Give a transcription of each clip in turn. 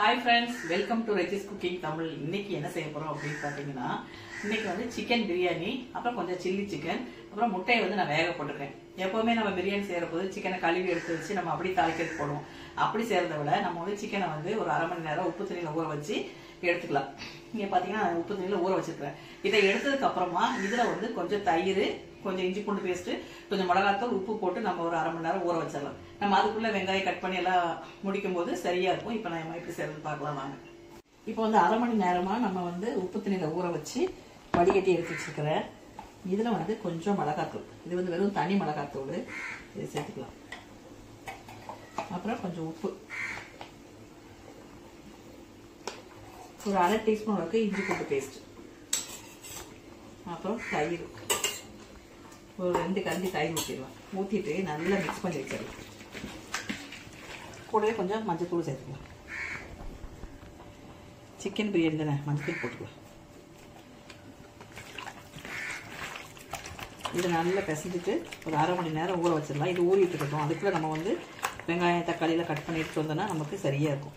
Hi friends welcome to ரெஜிஸ் cooking Tamil இன்னைக்கு என்ன செய்ய போறோம் அப்படின்னு பார்த்தீங்கன்னா இன்னைக்கு வந்து சிக்கன் பிரியாணி அப்புறம் கொஞ்சம் சில்லி சிக்கன் அப்புறம் முட்டையை வந்து நான் வேக போட்டிருக்கேன் எப்பவுமே நம்ம பிரியாணி செய்யற போது சிக்கனை கழுவி எடுத்து வச்சு நம்ம அப்படி தாளிக்கிறது போடுவோம் அப்படி செய்யறத விட நம்ம வந்து சிக்கனை வந்து ஒரு அரை மணி நேரம் உப்பு தண்ணியில் ஊற வச்சு எடுத்துக்கலாம் இங்க பாத்தீங்கன்னா நான் உப்பு தண்ணியில் ஊற வச்சிருக்கிறேன் இதை எடுத்ததுக்கு அப்புறமா இதுல வந்து கொஞ்சம் தயிர் கொஞ்சம் இஞ்சி பூண்டு பேஸ்ட் கொஞ்சம் மிளகாத்தூள் உப்பு போட்டு நம்ம ஒரு அரை மணி நேரம் ஊற வச்சிடலாம் நம்ம அதுக்குள்ள வெங்காயம் கட் பண்ணி எல்லாம் முடிக்கும் போது சரியா இருக்கும் இப்போ நான் எப்படி செய்யறது பார்க்கலாம் வாங்க இப்போ வந்து அரை மணி நேரமா நம்ம வந்து உப்பு தண்ணியில ஊற வச்சு வடிகட்டி எடுத்து வச்சிருக்கிறேன் இதுல வந்து கொஞ்சம் மிளகாத்தூள் இது வந்து வெறும் தனி மிளகாத்தூள் இது சேர்த்துக்கலாம் அப்புறம் கொஞ்சம் உப்பு ஒரு அரை டீஸ்பூன் அளவுக்கு இஞ்சி பூண்டு பேஸ்ட் அப்புறம் தயிர் ஒரு ரெண்டு கரண்டி தயிர் ஊற்றிடலாம் ஊற்றிட்டு நல்லா மிக்ஸ் பண்ணி வச்சிடலாம் கூடவே கொஞ்சம் மஞ்சள் தூள் சேர்த்துக்கலாம் சிக்கன் பிரியாணி தானே மஞ்சள் தூள் போட்டுக்கலாம் இது நல்லா பிசைஞ்சிட்டு ஒரு அரை மணி நேரம் ஊற வச்சிடலாம் இது ஊறிட்டு இருக்கட்டும் அதுக்குள்ளே நம்ம வந்து வெங்காயம் தக்காளியெல்லாம் கட் பண்ணி எடுத்துட்டு வந்தோம்னா நமக்கு சரியாக இருக்கும்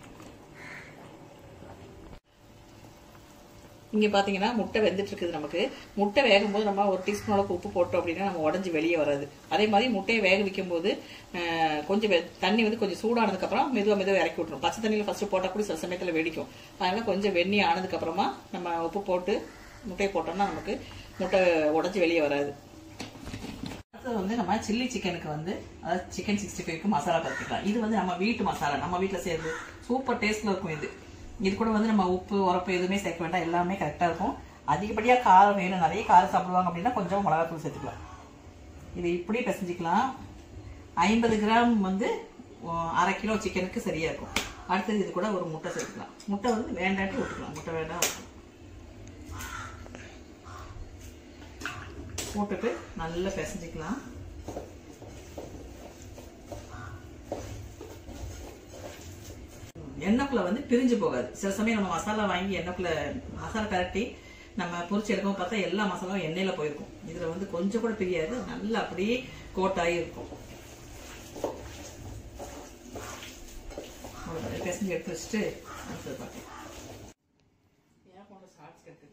இங்கே பார்த்தீங்கன்னா முட்டை வெந்துட்டு இருக்குது நமக்கு முட்டை வேகும் போது நம்ம ஒரு டீஸ்பூன் அளவுக்கு உப்பு போட்டோம் அப்படின்னா நம்ம உடஞ்சி வெளியே வராது அதே மாதிரி முட்டையை வேக வைக்கும் போது அஹ், கொஞ்சம் வெ- தண்ணி வந்து கொஞ்சம் சூடானதுக்கப்புறம் மெதுவாக மெதுவாக இறக்கி விட்டுரும் பச்சை தண்ணியில் ஃபர்ஸ்ட் போட்டால் கூட சில சமயத்தில் வெடிக்கும் அதனால கொஞ்சம் வெந்நீர் ஆனதுக்கப்புறமா நம்ம உப்பு போட்டு முட்டையை போட்டோம்னா நமக்கு முட்டை உடஞ்சி வெளியே வராது அடுத்தது வந்து நம்ம சில்லி சிக்கனுக்கு வந்து அதாவது சிக்கன் சிக்ஸ்டி ஃபைவ்க்கு மசாலா பரத்திக்கலாம் இது வந்து நம்ம வீட்டு மசாலா நம்ம வீட்டில் செய்யறது சூப்பர் டேஸ்ட்ல இருக்கும் இது இது கூட வந்து நம்ம உப்பு உரப்பு எதுவுமே சேர்க்க வேண்டாம் எல்லாமே கரெக்டாக இருக்கும் அதிகப்படியாக காரம் வேணும் நிறைய காரம் சாப்பிடுவாங்க அப்படின்னா கொஞ்சம் மிளகாத்தூள் சேர்த்துக்கலாம் இது இப்படி பிசைஞ்சிக்கலாம் ஐம்பது கிராம் வந்து அஹ், அரை கிலோ சிக்கனுக்கு சரியா இருக்கும் அடுத்தது இது கூட ஒரு முட்டை சேர்த்துக்கலாம் முட்டை வந்து வேண்டாட்டி விட்டுக்கலாம் முட்டை வேண்டாம் போட்டுட்டு நல்லா பிசைஞ்சிக்கலாம் எண்ணெய்க்குள்ள வந்து பிரிஞ்சு போகாது சில சமயம் நம்ம மசாலா வாங்கி எண்ணெய்க்குள்ள மசாலா கரட்டி நம்ம பொரிச்சு எடுக்கவும் பார்த்தா எல்லா மசாலாவும் எண்ணெயில போயிருக்கும் இதுல வந்து கொஞ்சம் கூட பிரியாது நல்லா அப்படியே கோட்டாகி இருக்கும் அவ்வளவுதான். பிசைஞ்சு எடுத்து வச்சுட்டு அடுத்தது பார்க்கலாம் ஏன் போன்ற ஷார்ட்ஸ் இருக்குது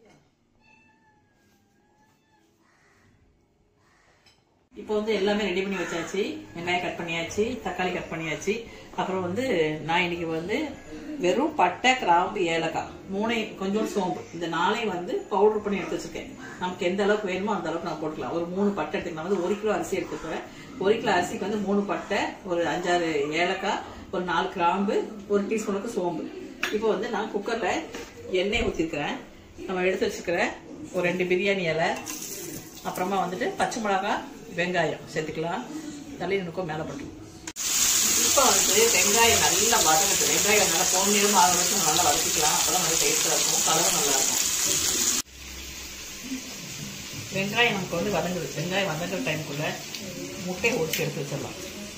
இப்போ வந்து எல்லாமே ரெடி பண்ணி வச்சாச்சு வெங்காயம் கட் பண்ணியாச்சு தக்காளி கட் பண்ணியாச்சு அப்புறம் வந்து நான் இன்னைக்கு வந்து வெறும் பட்டை கிராம்பு ஏலக்காய் மூணை கொஞ்சம் சோம்பு இந்த நாளையும் வந்து பவுடர் பண்ணி எடுத்து வச்சிருக்கேன் நமக்கு எந்த அளவுக்கு வேணுமோ அந்த அளவுக்கு நான் போட்டுக்கலாம் ஒரு மூணு பட்டை எடுத்துக்கலாம் வந்து ஒரு கிலோ அரிசி எடுத்துக்கிறேன் ஒரு கிலோ அரிசிக்கு வந்து மூணு பட்டை ஒரு அஞ்சாறு ஏலக்காய் ஒரு நாலு கிராம்பு ஒரு டீஸ்பூனுக்கு சோம்பு இப்போ வந்து நான் குக்கர்ல எண்ணெய் ஊற்றிருக்கிறேன் நம்ம எடுத்து வச்சுக்கிற ஒரு ரெண்டு பிரியாணி இலை அப்புறமா வந்துட்டு பச்சை மிளகாய் வெங்காயம் சேர்த்துக்கலாம் தள்ளி நிற்கும் மேலே போட்டு இப்போ வந்து வெங்காயம் நல்லா வதங்கட்டும் வெங்காயம் நல்லா பொன்னிறமா ஆக வரைக்கும் நல்லா வதக்கிக்கலாம் அப்பதான் நல்லா டேஸ்டாக இருக்கும் கலரும் நல்லா இருக்கும் வெங்காயம் நமக்கு வந்து வதங்குது வெங்காயம் வதங்குற டைமுக்குள்ள முட்டையை ஒடிச்சு எடுத்து வச்சிடலாம்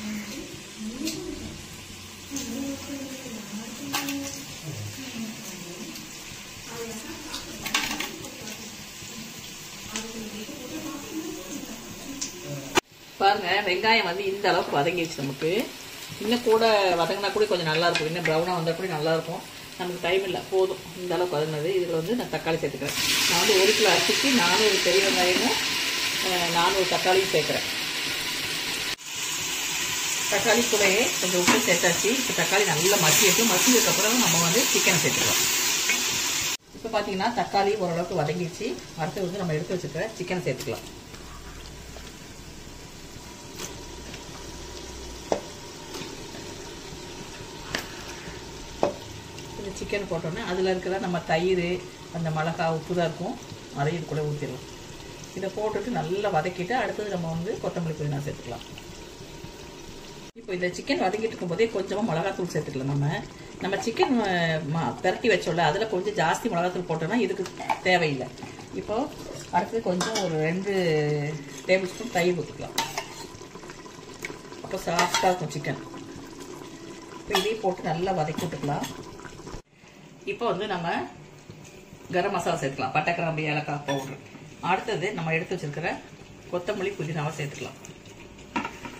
பாருங்க வெங்காயம் வந்து இந்த அளவுக்கு வதங்கிடுச்சு நமக்கு இன்னும் கூட வதங்கினா கூட கொஞ்சம் நல்லா இருக்கும் இன்னும் ப்ரௌனாக வந்தால் கூட நல்லா இருக்கும் நமக்கு டைம் இல்லை போதும் இந்த அளவுக்கு வதங்கினது இதில் வந்து நான் தக்காளி சேர்த்துக்கிறேன் நான் வந்து ஒரு கிலோ அரிசிக்கு நானூறு பெரிய வெங்காயமும் அஹ், நானூறு தக்காளியும் சேர்க்குறேன் தக்காளி கூடயே கொஞ்சம் உப்பு சேர்த்தாச்சு இப்போ தக்காளி நல்லா மசியட்டும் மசிஞ்சதுக்கப்புறம் நம்ம வந்து சிக்கன் சேர்த்துக்கலாம் இப்போ பார்த்தீங்கன்னா தக்காளி ஓரளவுக்கு வதங்கிடுச்சு அடுத்து வந்து நம்ம எடுத்து வச்சுக்கிற சிக்கனை சேர்த்துக்கலாம் இந்த சிக்கன் போட்டோன்னே அதில் இருக்கிற நம்ம தயிர் அந்த மிளகா உப்பு தான் இருக்கும் அதையும் இது கூட ஊற்றிடலாம் இதை போட்டுட்டு நல்லா வதக்கிட்டு அடுத்தது நம்ம வந்து கொத்தமல்லி புதினா சேர்த்துக்கலாம் இப்போ இந்த சிக்கன் வதக்கிட்டு இருக்கும்போதே கொஞ்சமாக மிளகாத்தூள் சேர்த்துக்கலாம் நம்ம நம்ம சிக்கன் பெரட்டி வச்சோம்ல அதில் கொஞ்சம் ஜாஸ்தி மிளகாத்தூள் போட்டோம்னா இதுக்கு தேவையில்லை இப்போ அடுத்தது கொஞ்சம் ஒரு ரெண்டு டேபிள் ஸ்பூன் தயிர் ஊற்றிக்கலாம் அப்போ சாஃப்டாக இருக்கும் சிக்கன் இப்போ இதையும் போட்டு நல்லா வதக்கி விட்டுக்கலாம் இப்போ வந்து நம்ம கரம் மசாலா சேர்த்துக்கலாம் பட்டை கிராம்பு ஏலக்காய் பவுடர் அடுத்தது நம்ம எடுத்து வச்சிருக்கிற கொத்தமல்லி புதினாவை சேர்த்துக்கலாம்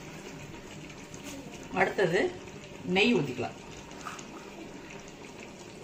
அடுத்தது நெய் ஊற்றிக்கலாம்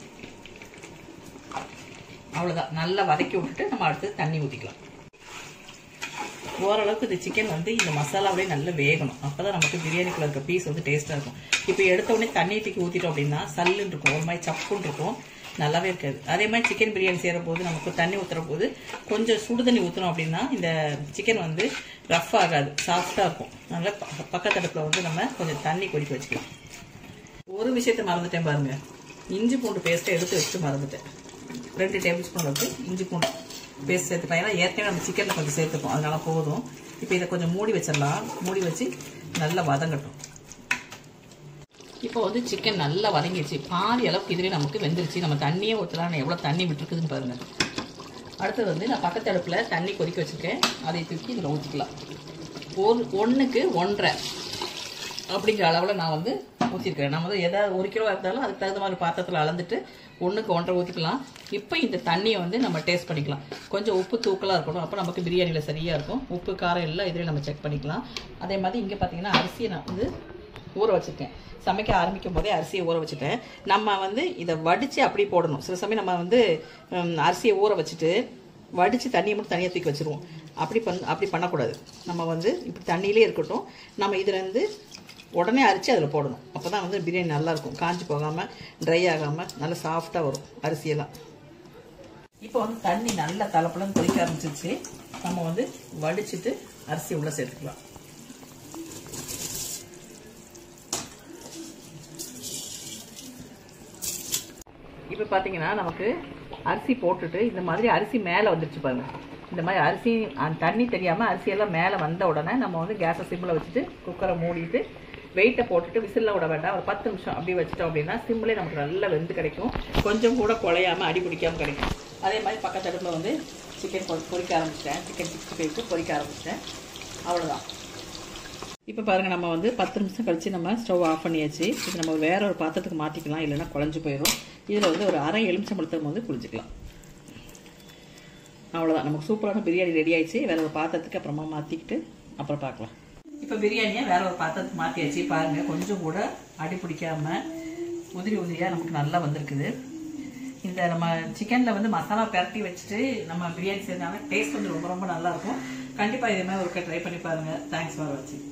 அவ்வளோதான் நல்லா வதக்கி விட்டுட்டு நம்ம அடுத்து தண்ணி ஊற்றிக்கலாம் ஓரளவுக்கு இந்த சிக்கன் வந்து இந்த மசாலாவிலே நல்லா வேகணும் அப்பதான் நமக்கு பிரியாணிக்குள்ள இருக்க பீஸ் வந்து டேஸ்டா இருக்கும் இப்போ எடுத்த உடனே தண்ணி தூக்கி ஊத்திட்டோம் அப்படின்னா சல்லுன்னு இருக்கும் ஒரு மாதிரி சப்புன்னு இருக்கும் நல்லாவே இருக்காது அதே மாதிரி சிக்கன் பிரியாணி செய்யற போது நமக்கு தண்ணி ஊத்துற போது கொஞ்சம் சுடு தண்ணி ஊற்றணும் அப்படின்னா இந்த சிக்கன் வந்து ரஃப் ஆகாது சாஃப்டா இருக்கும் அதனால ப- பக்கத்தடுப்புல வந்து நம்ம கொஞ்சம் தண்ணி கொதிக்க வச்சுக்கலாம் ஒரு விஷயத்த மறந்துட்டேன் பாருங்க இஞ்சி பூண்டு பேஸ்ட்டை எடுத்து வச்சுட்டு மறந்துட்டேன் ரெண்டு டேபிள் ஸ்பூன் அளவுக்கு இஞ்சி பூண்டு பேஸ்ட் சேர்த்துக்கலாம் ஏன்னா ஏற்கனவே நம்ம சிக்கனில் கொஞ்சம் சேர்த்துப்போம் அதனால போதும் இப்போ இதை கொஞ்சம் மூடி வச்சிடலாம் மூடி வச்சு நல்லா வதங்கட்டும் இப்போ வந்து சிக்கன் நல்லா வதங்கிடுச்சு பாதி அளவுக்கு இதுவே நமக்கு வெந்துருச்சு நம்ம தண்ணியே ஊற்றலாம் எவ்வளோ தண்ணி விட்டுருக்குதுன்னு பாருங்க அடுத்தது வந்து நான் பக்கத்து அடுப்பில் தண்ணி கொதிக்க வச்சுருக்கேன் அதை தூக்கி இதில் ஊற்றிக்கலாம் ஒரு ஒன்றுக்கு ஒன்றரை அப்படிங்கிற அளவில் நான் வந்து ஊற்றிருக்கிறேன் நம்ம வந்து எதாவது ஒரு கிலோ இருந்தாலும் அதுக்கு தகுந்த மாதிரி பாத்திரத்தில் அளந்துட்டு ஒன்றுக்கு ஒன்றரை ஊற்றிக்கலாம் இப்போ இந்த தண்ணியை வந்து நம்ம டேஸ்ட் பண்ணிக்கலாம் கொஞ்சம் உப்பு தூக்கலாக இருக்கணும் அப்போ நமக்கு பிரியாணியில் சரியாக இருக்கும் உப்பு காரம் எல்லாம் இதில் நம்ம செக் பண்ணிக்கலாம் அதே மாதிரி இங்கே பார்த்தீங்கன்னா அரிசியை நான் வந்து ஊற வச்சுருக்கேன் சமைக்க ஆரம்பிக்கும் போதே அரிசியை ஊற வச்சுட்டேன் நம்ம வந்து இதை வடித்து அப்படி போடணும் சில சமயம் நம்ம வந்து ம், அரிசியை ஊற வச்சுட்டு வடித்து தண்ணியை மட்டும் தனியாக தூக்கி வச்சிருவோம் அப்படி பண் அப்படி பண்ணக்கூடாது நம்ம வந்து இப்படி தண்ணியிலே இருக்கட்டும் நம்ம இதுலேருந்து உடனே அரிச்சு அதில் போடணும் அப்போ தான் வந்து பிரியாணி நல்லாயிருக்கும் காஞ்சி போகாமல் ட்ரை ஆகாமல் நல்லா சாஃப்டாக வரும் அரிசியெல்லாம் இப்போ வந்து தண்ணி நல்லா தலைப்பலன்னு கொதிக்க ஆரம்பிச்சிருச்சு நம்ம வந்து வடிச்சிட்டு அரிசி உள்ளே சேர்த்துக்கலாம் இப்போ பார்த்தீங்கன்னா நமக்கு அரிசி போட்டுட்டு இந்த மாதிரி அரிசி மேலே வந்துருச்சு பாருங்க இந்த மாதிரி அரிசி அந்த தண்ணி தெரியாமல் அரிசியெல்லாம் மேலே வந்த உடனே நம்ம வந்து கேஸை சிம்மில் வச்சுட்டு குக்கரை மூடிட்டு வெயிட்டை போட்டுட்டு விசிலில் விட வேண்டாம் ஒரு பத்து நிமிஷம் அப்படி வச்சிட்டோம் அப்படின்னா சிம்மிலே நமக்கு நல்லா வெந்து கிடைக்கும் கொஞ்சம் கூட குழையாமல் அடி பிடிக்காம கிடைக்கும் அதே மாதிரி பக்கத்து அடுப்பில் வந்து சிக்கன் பொரிக்க ஆரம்பிச்சிட்டேன் சிக்கன் சிக்ஸ்டி ஃபைவ்க்கு பொரிக்க ஆரம்பிச்சிட்டேன் அவ்வளோதான் இப்போ பாருங்க நம்ம வந்து பத்து நிமிஷம் கழிச்சு நம்ம ஸ்டவ் ஆஃப் பண்ணியாச்சு இது நம்ம வேற ஒரு பாத்திரத்துக்கு மாற்றிக்கலாம் இல்லைன்னா குழஞ்சு போயிடும் இதில் வந்து ஒரு அரை எலுமிச்சம்பழத்தை வந்து புளிஞ்சிக்கலாம் அவ்வளோதான் நமக்கு சூப்பரான பிரியாணி ரெடி ஆயிடுச்சு வேற ஒரு பாத்திரத்துக்கு அப்புறமா மாற்றிக்கிட்டு அப்புறம் பார்க்கலாம் இப்போ பிரியாணியை வேற ஒரு பாத்திரத்துக்கு மாற்றியாச்சு பாருங்க கொஞ்சம் கூட அடி பிடிக்காம உதிரி உதிரியாக நமக்கு நல்லா வந்திருக்குது இந்த நம்ம சிக்கனில் வந்து மசாலா பரட்டி வச்சுட்டு நம்ம பிரியாணி செய்யறதுனால டேஸ்ட் வந்து ரொம்ப ரொம்ப நல்லா இருக்கும் கண்டிப்பாக இதே மாதிரி ஒரு ட்ரை பண்ணி பாருங்க தேங்க்ஸ் ஃபார் வாட்சிங்